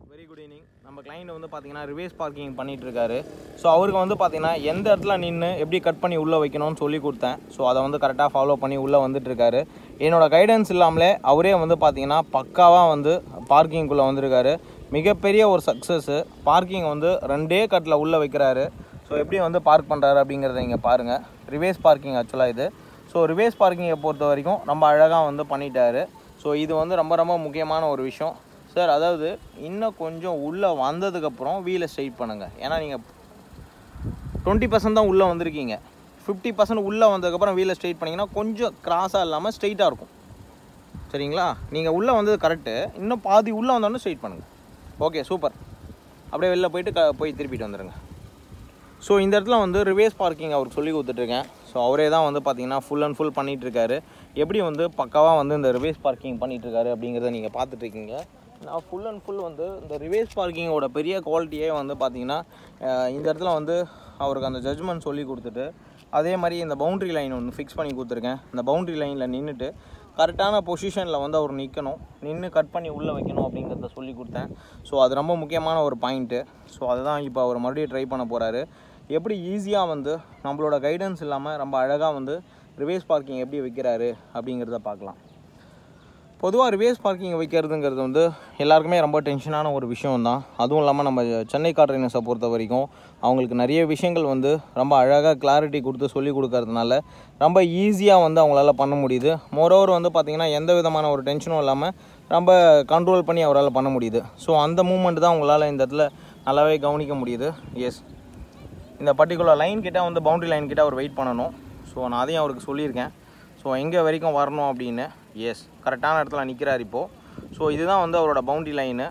very good evening நம்ம client வந்து பார்த்தீங்கன்னா ரிவேஸ் பார்க்கிங் பண்ணிட்டு இருக்காரு ஸோ அவருக்கு வந்து பார்த்தீங்கன்னா எந்த இடத்துல நின்று எப்படி கட் பண்ணி உள்ளே வைக்கணும்னு சொல்லி கொடுத்தேன் ஸோ அதை வந்து கரெக்டாக ஃபாலோ பண்ணி உள்ளே வந்துட்டு இருக்காரு என்னோட கைடன்ஸ் இல்லாமலே அவரே வந்து பார்த்தீங்கன்னா பக்காவாக வந்து பார்க்கிங்குள்ளே வந்திருக்காரு மிகப்பெரிய ஒரு சக்ஸஸ்ஸு பார்க்கிங் வந்து ரெண்டே கட்டில் உள்ளே வைக்கிறாரு ஸோ எப்படி வந்து பார்க் பண்ணுறாரு அப்படிங்கிறத இங்கே பாருங்கள் ரிவேஸ் பார்க்கிங் ஆக்சுவலாக இது ஸோ ரிவேஸ் பார்க்கிங்கை பொறுத்த வரைக்கும் ரொம்ப அழகாக வந்து பண்ணிட்டாரு ஸோ இது வந்து ரொம்ப ரொம்ப முக்கியமான ஒரு விஷயம் சார் அதாவது இன்னும் கொஞ்சம் உள்ளே வந்ததுக்கப்புறம் வீலை ஸ்ட்ரைட் பண்ணுங்கள் ஏன்னா நீங்கள் டுவெண்ட்டி பர்சன்ட் தான் உள்ளே வந்திருக்கீங்க ஃபிஃப்டி பர்சன்ட் உள்ளே வந்ததுக்கப்புறம் வீலை ஸ்ட்ரைட் பண்ணிங்கன்னா கொஞ்சம் கிராஸாக இல்லாமல் ஸ்ட்ரைட்டாக இருக்கும் சரிங்களா நீங்கள் உள்ளே வந்தது கரெக்டு இன்னும் பாதி உள்ளே வந்தோடனே ஸ்ட்ரைட் பண்ணுங்கள் ஓகே சூப்பர் அப்படியே வெளில போயிட்டு க போய் திருப்பிட்டு வந்துடுங்க ஸோ இந்த இடத்துல வந்து ரிவேஸ் பார்க்கிங் அவருக்கு சொல்லி கொடுத்துட்ருக்கேன் ஸோ அவரே தான் வந்து பார்த்தீங்கன்னா ஃபுல் அண்ட் ஃபுல் பண்ணிகிட்டு இருக்காரு எப்படி வந்து பக்காவாக வந்து இந்த ரிவேஸ் பார்க்கிங் பண்ணிகிட்டு இருக்காரு அப்படிங்கிறத நீங்கள் பார்த்துட்ருக்கீங்க நான் ஃபுல் அண்ட் ஃபுல் வந்து இந்த ரிவேஸ் பார்க்கிங்கோட பெரிய குவாலிட்டியே வந்து பார்த்தீங்கன்னா அஹ், இந்த இடத்துல வந்து அவருக்கு அந்த ஜட்ஜ்மெண்ட் சொல்லி கொடுத்துட்டு அதே மாதிரி இந்த பவுண்ட்ரி லைன் ஒன்று ஃபிக்ஸ் பண்ணி கொடுத்துருக்கேன் இந்த பவுண்ட்ரி லைனில் நின்றுட்டு கரெக்டான பொசிஷனில் வந்து அவர் நிற்கணும் நின்று கட் பண்ணி உள்ளே வைக்கணும் அப்படிங்கிறத சொல்லி கொடுத்தேன் ஸோ அது ரொம்ப முக்கியமான ஒரு பாயிண்ட்டு ஸோ அதுதான் இப்போ அவர் மறுபடியும் ட்ரை பண்ண போகிறாரு எப்படி ஈஸியாக வந்து நம்மளோட கைடன்ஸ் இல்லாமல் ரொம்ப அழகாக வந்து ரிவேஸ் பார்க்கிங் எப்படி வைக்கிறாரு அப்படிங்கிறத பார்க்கலாம் பொதுவாக ரிவேஸ் பார்க்கிங் வைக்கிறதுங்கிறது வந்து எல்லாருக்குமே ரொம்ப டென்ஷனான ஒரு விஷயம் தான் அதுவும் இல்லாமல் நம்ம சென்னை கார்ட்ரைனர்ஸை பொறுத்த வரைக்கும் அவங்களுக்கு நிறைய விஷயங்கள் வந்து ரொம்ப அழகாக கிளாரிட்டி கொடுத்து சொல்லி கொடுக்கறதுனால ரொம்ப ஈஸியாக வந்து அவங்களால பண்ண முடியுது மோரோவர் வந்து பார்த்திங்கன்னா எந்த விதமான ஒரு டென்ஷனும் இல்லாமல் ரொம்ப கண்ட்ரோல் பண்ணி அவரால் பண்ண முடியுது ஸோ அந்த மூமெண்ட் தான் உங்களால் இந்த இடத்துல நல்லாவே கவனிக்க முடியுது எஸ் இந்த பர்டிகுலர் லைன் கிட்ட வந்து பவுண்டரி லைன் கிட்ட அவர் வெயிட் பண்ணணும் ஸோ நான் அதையும் அவருக்கு சொல்லியிருக்கேன் ஸோ எங்கே வரைக்கும் வரணும் அப்படின்னு எஸ் கரெக்டான இடத்துல நிற்கிறார் இப்போது ஸோ இதுதான் வந்து அவரோட பவுண்டரி லைனு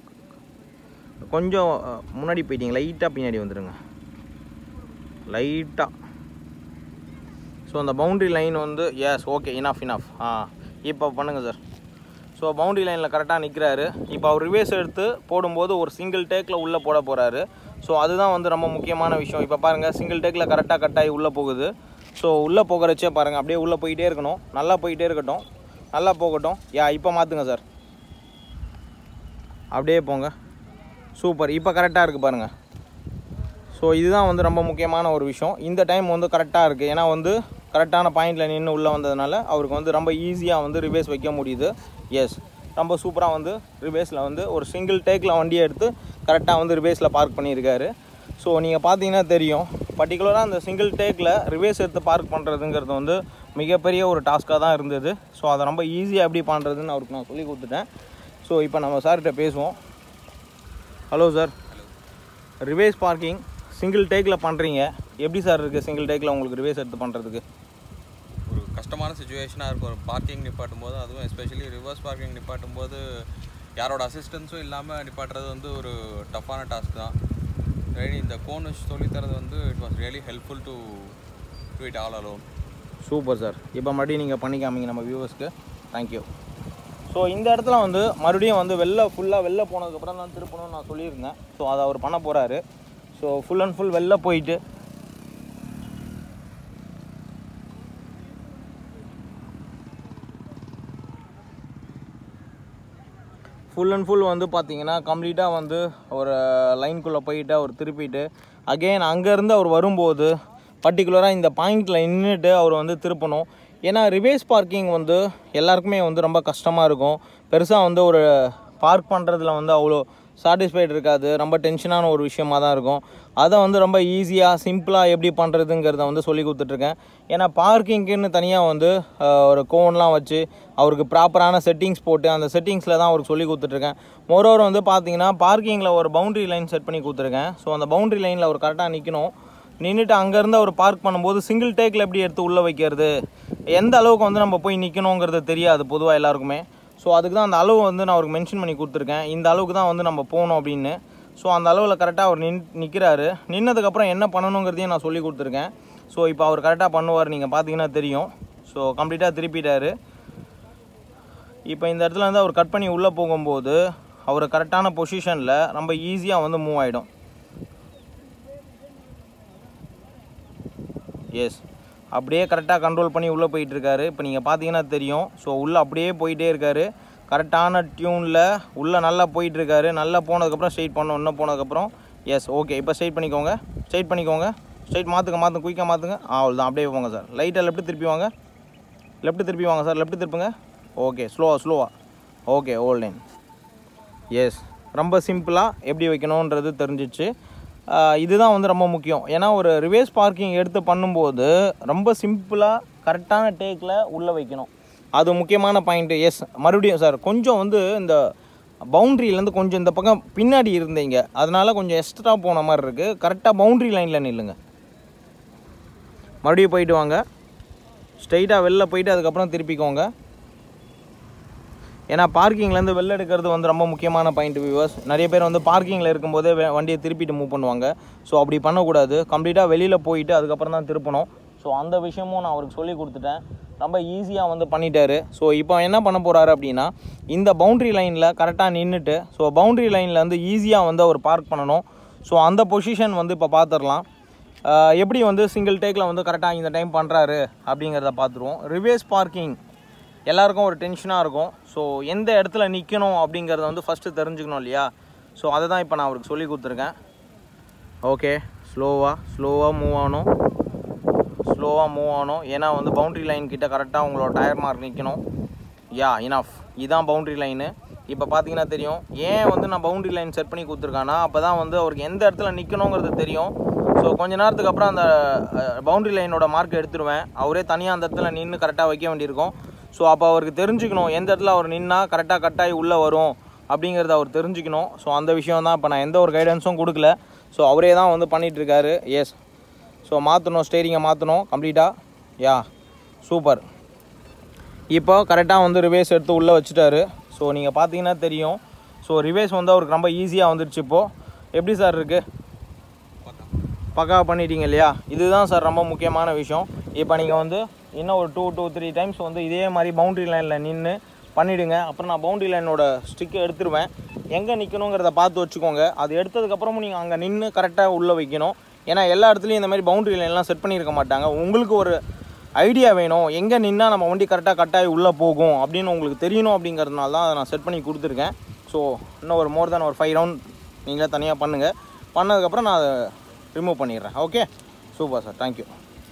கொஞ்சம் அஹ், முன்னாடி போயிட்டீங்க லைட்டாக பின்னாடி வந்துடுங்க லைட்டாக ஸோ அந்த பவுண்டரி லைன் வந்து yes okay enough enough ah இப்போ பண்ணுங்கள் சார் ஸோ பவுண்டரி லைனில் கரெக்டாக நிற்கிறாரு இப்போ அவர் ரிவேஸ் எடுத்து போடும்போது ஒரு சிங்கிள் டேக்கில் உள்ளே போட போகிறாரு ஸோ அதுதான் வந்து ரொம்ப முக்கியமான விஷயம் இப்போ பாருங்கள் சிங்கிள் டேக்கில் கரெக்டாக கட் ஆகி உள்ளே போகுது ஸோ உள்ளே போகிறச்சே பாருங்கள் அப்படியே உள்ளே போயிட்டே இருக்கணும் நல்லா போயிட்டே இருக்கட்டும் நல்லா போகட்டும் யா இப்போ மாற்றுங்க சார் அப்படியே போங்க சூப்பர் இப்போ கரெக்டாக இருக்குது பாருங்கள் ஸோ இதுதான் வந்து ரொம்ப முக்கியமான ஒரு விஷயம் இந்த டைம் வந்து கரெக்டாக இருக்குது ஏன்னா வந்து கரெக்டான பாயிண்டில் நின்று உள்ளே வந்ததுனால அவருக்கு வந்து ரொம்ப ஈஸியாக வந்து ரிவேஸ் வைக்க முடியுது எஸ் ரொம்ப சூப்பராக வந்து ரிவேஸில் வந்து ஒரு சிங்கிள் டேக்கில் வண்டியை எடுத்து கரெக்டாக வந்து ரிவேஸில் பார்க் பண்ணியிருக்காரு ஸோ நீங்கள் பார்த்தீங்கன்னா தெரியும் பர்டிகுலராக அந்த சிங்கிள் டேக்கில் ரிவேஸ் எடுத்து பார்க் பண்ணுறதுங்கிறது வந்து மிகப்பெரிய ஒரு டாஸ்க்காக தான் இருந்தது ஸோ அதை ரொம்ப ஈஸியாக எப்படி பண்ணுறதுன்னு அவருக்கு நான் சொல்லி கொடுத்துட்டேன் ஸோ இப்போ நம்ம சார்கிட்ட பேசுவோம் hello sir reverse parking single டேக்கில் பண்ணுறீங்க எப்படி சார் இருக்குது சிங்கிள் டேக்கில் உங்களுக்கு ரிவேஸ் எடுத்து பண்ணுறதுக்கு ஒரு கஷ்டமான சுச்சுவேஷனாக இருக்கும் ஒரு பார்க்கிங் நிப்பாட்டும் போது அதுவும் எஸ்பெஷலி ரிவர்ஸ் பார்க்கிங் நிப்பாட்டும் போது யாரோட அசிஸ்டன்ஸும் இல்லாமல் நிப்பாட்டுறது வந்து ஒரு டஃப்பான டாஸ்க் தான் ரெடி இந்த கோன் வச்சு சொல்லித்தரது வந்து it was really helpful to do it all alone super sir இப்போ மறுபடியும் நீங்கள் பண்ணி காமிங்க நம்ம வியூவர்ஸ்க்கு தேங்க்யூ ஸோ இந்த இடத்துல வந்து மறுபடியும் வந்து வெளில ஃபுல்லாக வெளில போனதுக்கப்புறம் தான் திருப்பணும்னு நான் சொல்லியிருந்தேன் ஸோ அதை அவர் பண்ண போகிறாரு ஸோ ஃபுல் அண்ட் ஃபுல் வெளில போயிட்டு ஃபுல் அண்ட் ஃபுல் வந்து பார்த்தீங்கன்னா கம்ப்ளீட்டாக வந்து ஒரு லைன்குள்ளே போயிட்டு அவர் திருப்பிட்டு அகெயின் அங்கேருந்து அவர் வரும்போது பர்டிகுலராக இந்த பாயிண்டில் நின்றுட்டு அவர் வந்து திருப்பணும் ஏன்னா ரிவேஸ் பார்க்கிங் வந்து எல்லாருக்குமே வந்து ரொம்ப கஷ்டமாக இருக்கும் பெருசாக வந்து ஒரு பார்க் பண்ணுறதுல வந்து அவ்வளோ சாட்டிஸ்ஃபைடு இருக்காது ரொம்ப டென்ஷனான ஒரு விஷயமா தான் இருக்கும் அதை வந்து ரொம்ப ஈஸியாக சிம்பிளாக எப்படி பண்ணுறதுங்கிறத வந்து சொல்லி கொடுத்துட்ருக்கேன் ஏன்னா பார்க்கிங்க்குன்னு தனியாக வந்து ஆஹ், ஒரு கோன்லாம் வச்சு அவருக்கு ப்ராப்பரான செட்டிங்ஸ் போட்டு அந்த செட்டிங்ஸில் தான் அவருக்கு சொல்லி கொடுத்துட்ருக்கேன் மோரோவர் வந்து பார்த்தீங்கன்னா பார்க்கிங்கில் ஒரு பவுண்டரி லைன் செட் பண்ணி கொடுத்துருக்கேன் ஸோ அந்த பவுண்டரி லைனில் அவர் கரெக்டாக நிற்கணும் நின்றுட்டு அங்கேருந்து அவர் பார்க் பண்ணும்போது சிங்கிள் டேக்கில் எப்படி எடுத்து உள்ளே வைக்கிறது எந்த அளவுக்கு வந்து நம்ம போய் நிற்கணுங்கிறது தெரியாது பொதுவாக எல்லாருக்குமே ஸோ அதுக்கு தான் அந்த அளவு வந்து நான் அவருக்கு மென்ஷன் பண்ணி கொடுத்துருக்கேன் இந்த அளவுக்கு தான் வந்து நம்ம போகணும் அப்படின்னு ஸோ அந்த அளவில் கரெக்டாக அவர் நின் நிற்கிறாரு நின்னதுக்கப்புறம் என்ன பண்ணணுங்கிறதையும் நான் சொல்லி கொடுத்துருக்கேன் ஸோ இப்போ அவர் கரெக்டாக பண்ணுவார் நீங்கள் பார்த்தீங்கன்னா தெரியும் ஸோ கம்ப்ளீட்டாக திருப்பிட்டாரு இப்போ இந்த இடத்துல வந்து அவர் கட் பண்ணி உள்ளே போகும்போது அவர் கரெக்டான பொசிஷனில் ரொம்ப ஈஸியாக வந்து மூவ் ஆகிடும் எஸ் அப்படியே கரெக்டாக கண்ட்ரோல் பண்ணி உள்ளே போயிட்டு இருக்காரு இப்போ நீங்கள் பார்த்தீங்கன்னா தெரியும் ஸோ உள்ளே அப்படியே போயிட்டே இருக்காரு கரெக்டான டியூனில் உள்ளே நல்லா போயிட்டுருக்காரு நல்லா போனதுக்கப்புறம் ஸ்ட்ரைட் பண்ணணும் இன்னும் போனதுக்கப்புறம் எஸ் ஓகே இப்போ ஸ்ட்ரைட் பண்ணிக்கோங்க ஸ்ட்ரைட் பண்ணிக்கோங்க ஸ்ட்ரைட் மாற்றுங்க மாற்றுங்க குயிக்காக மாற்றுங்க ஆ அவ்வளோதான் அப்படியே போங்க சார் லைட்டாக லெஃப்ட் திருப்பி வாங்க லெஃப்ட் திருப்பி வாங்க சார் லெஃப்ட் திருப்புங்க ஓகே ஸ்லோவா ஸ்லோவா ஓகே ஓல்டன் எஸ் ரொம்ப சிம்பிளாக எப்படி வைக்கணுன்றது தெரிஞ்சிச்சு ஆஹ் இதுதான் வந்து ரொம்ப முக்கியம் ஏன்னா ஒரு ரிவேஸ் பார்க்கிங் எடுத்து பண்ணும்போது ரொம்ப சிம்பிளாக கரெக்டான டேக்கில் உள்ளே வைக்கணும் அது முக்கியமான பாயிண்ட்டு எஸ் மறுபடியும் சார் கொஞ்சம் வந்து இந்த பவுண்ட்ரியிலேருந்து கொஞ்சம் இந்த பக்கம் பின்னாடி இருந்தீங்க அதனால கொஞ்சம் எக்ஸ்ட்ரா போன மாதிரி இருக்குது கரெக்டாக பவுண்ட்ரி லைனில் நில்லுங்க மறுபடியும் போயிட்டு வாங்க ஸ்ட்ரைட்டாக வெளில போயிட்டு அதுக்கப்புறம் திருப்பிக்கோங்க ஏன்னா பார்க்கிங்லேருந்து வெளில எடுக்கிறது வந்து ரொம்ப முக்கியமான பாயிண்ட் வியூவர்ஸ் நிறைய பேர் வந்து பார்க்கிங்கில் இருக்கும்போதே வே- வண்டியை திருப்பிட்டு மூவ் பண்ணுவாங்க ஸோ அப்படி பண்ணக்கூடாது கம்ப்ளீட்டாக வெளியில் போயிட்டு அதுக்கப்புறம் தான் திருப்பணும் ஸோ அந்த விஷயமும் நான் அவருக்கு சொல்லி கொடுத்துட்டேன் ரொம்ப ஈஸியாக வந்து பண்ணிட்டாரு ஸோ இப்போ என்ன பண்ண போகிறாரு அப்படின்னா இந்த பவுண்ட்ரி லைனில் கரெக்டாக நின்றுட்டு ஸோ பவுண்ட்ரி லைனில் வந்து ஈஸியாக வந்து அவர் பார்க் பண்ணணும் ஸோ அந்த பொசிஷன் வந்து இப்போ பார்த்துடலாம் ஆஹ் எப்படி வந்து சிங்கிள் டேக்கில் வந்து கரெக்டாக இந்த டைம் பண்ணுறாரு அப்படிங்கிறத பார்த்துருவோம் ரிவேஸ் பார்க்கிங் எல்லாருக்கும் ஒரு டென்ஷனாக இருக்கும் ஸோ எந்த இடத்துல நிற்கணும் அப்படிங்கிறத வந்து ஃபஸ்ட்டு தெரிஞ்சுக்கணும் இல்லையா ஸோ அதை தான் இப்போ நான் அவருக்கு சொல்லி கொடுத்துருக்கேன் ஓகே ஸ்லோவாக ஸ்லோவாக மூவ் ஆகணும் ஸ்லோவாக மூவ் ஆகணும் ஏன்னா வந்து பவுண்ட்ரி லைன் கிட்ட கரெக்டாக உங்களோட டயர் மார்க் நிற்கணும் யா இனஃப் இதுதான் பவுண்ட்ரி லைனு இப்போ பார்த்தீங்கன்னா தெரியும் ஏன் வந்து நான் பவுண்ட்ரி லைன் செட் பண்ணி கொடுத்துருக்கானா அப்போ தான் வந்து அவருக்கு எந்த இடத்துல நிற்கணுங்கிறது தெரியும் ஸோ கொஞ்ச நேரத்துக்கு அப்புறம் அந்த பவுண்ட்ரி லைனோட மார்க் எடுத்துருவேன் அவரே தனியாக அந்த இடத்துல நின்று கரெக்டாக வைக்க வேண்டியிருக்கும் ஸோ அப்போ அவருக்கு தெரிஞ்சுக்கணும் எந்த இடத்துல அவர் நின்னா கரெக்டாக கட்டாகி உள்ளே வரும் அப்படிங்கிறத அவர் தெரிஞ்சுக்கணும் ஸோ அந்த விஷயம் தான் இப்போ நான் எந்த ஒரு கைடன்ஸும் கொடுக்கல ஸோ அவரே தான் வந்து பண்ணிட்டு இருக்காரு எஸ் ஸோ மாற்றணும் ஸ்டேரிங்கை மாற்றணும் கம்ப்ளீட்டாக யா சூப்பர் இப்போ கரெக்டாக வந்து ரிவேஸ் எடுத்து உள்ளே வச்சுட்டாரு ஸோ நீங்கள் பார்த்தீங்கன்னா தெரியும் ஸோ ரிவேஸ் வந்து அவருக்கு ரொம்ப ஈஸியாக வந்துடுச்சு இப்போது எப்படி சார் இருக்குது பக்காவாக பண்ணிட்டீங்க இல்லையா இதுதான் சார் ரொம்ப முக்கியமான விஷயம் இப்போ நீங்கள் வந்து இன்னும் ஒரு டூ டூ த்ரீ டைம்ஸ் வந்து இதே மாதிரி பவுண்ட்ரி லைனில் நின்று பண்ணிவிடுங்க அப்புறம் நான் பவுண்ட்ரி லைனோட ஸ்டிக்கை எடுத்துருவேன் எங்கே நிற்கணுங்கிறத பார்த்து வச்சுக்கோங்க அது எடுத்ததுக்கப்புறமும் நீங்கள் அங்கே நின்று கரெக்டாக உள்ளே வைக்கணும் ஏன்னா எல்லா இடத்துலையும் இந்த மாதிரி பவுண்ட்ரி லைன்லாம் செட் பண்ணியிருக்க மாட்டாங்க உங்களுக்கு ஒரு ஐடியா வேணும் எங்கே நின்னா நம்ம வண்டி கரெக்டாக கட்டாகி உள்ளே போகும் அப்படின்னு உங்களுக்கு தெரியணும் அப்படிங்கிறதுனால தான் அதை நான் செட் பண்ணி கொடுத்துருக்கேன் ஸோ இன்னும் ஒரு மோர் தென் ஒரு ஃபைவ் ரவுண்ட் நீங்களே தனியாக பண்ணுங்கள் பண்ணதுக்கப்புறம் நான் அதை ரிமூவ் பண்ணிடுறேன் okay super sir thank you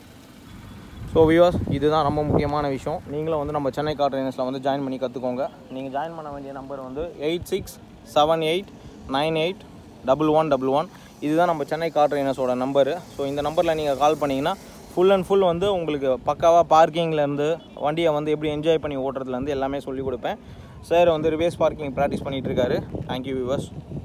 so viewers இதுதான் ரொம்ப முக்கியமான விஷயம் நீங்களும் வந்து நம்ம சென்னை கார் ட்ரைனர்ஸில் வந்து ஜாயின் பண்ணி கற்றுக்கோங்க நீங்கள் ஜாயின் பண்ண வேண்டிய நம்பர் வந்து eight six seven eight nine eight double one double one இதுதான் நம்ம சென்னை கார் ட்ரைனர்ஸோட நம்பரு ஸோ இந்த நம்பரில் நீங்கள் கால் பண்ணிங்கன்னா ஃபுல் அண்ட் ஃபுல் வந்து உங்களுக்கு பக்காவாக பார்க்கிங்லேருந்து வண்டியை வந்து எப்படி என்ஜாய் பண்ணி ஓட்டுறதுலேருந்து எல்லாமே சொல்லிக் கொடுப்பேன் சார் வந்து ரிவேஸ் பார்க்கிங் ப்ராக்டிஸ் பண்ணிகிட்டு இருக்காரு தேங்க்யூ வியூவர்ஸ்